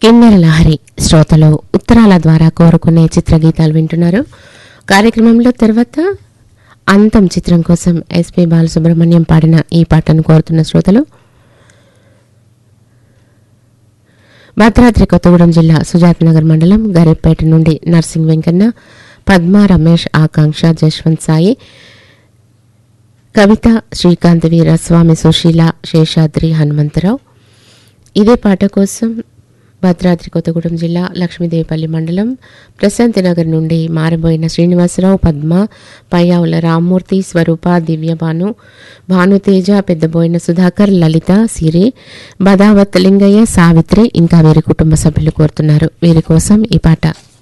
కిన్నెర లహరి శ్రోతలు ఉత్తరాల ద్వారా కోరుకునే చిత్రగీతాలు వింటున్నారు కార్యక్రమంలో తర్వాత అంతం చిత్రం కోసం ఎస్పి బాలసుబ్రహ్మణ్యం పాడిన ఈ పాటను కోరుతున్న శ్రోతలు భద్రాద్రి కొత్తగూడెం జిల్లా సుజాతనగర్ మండలం గరిపేట నుండి నర్సింగ్ వెంకన్న పద్మ రమేష్ ఆకాంక్ష జశ్వంత్ సాయి కవిత శ్రీకాంత్ వీరస్వామి సుశీల శేషాద్రి హనుమంతరావు ఇదే పాట కోసం భద్రాద్రి కొత్తగూడెం జిల్లా లక్ష్మీదేవిపల్లి మండలం ప్రశాంతి నగర్ నుండి మారిపోయిన శ్రీనివాసరావు పద్మ పయ్యావుల రామ్మూర్తి స్వరూప దివ్యభాను భానుతేజ పెద్దబోయిన సుధాకర్ లలిత సిరి బదావత్ లింగయ్య సావిత్రి ఇంకా వీరి కుటుంబ సభ్యులు కోరుతున్నారు వీరి కోసం ఈ పాట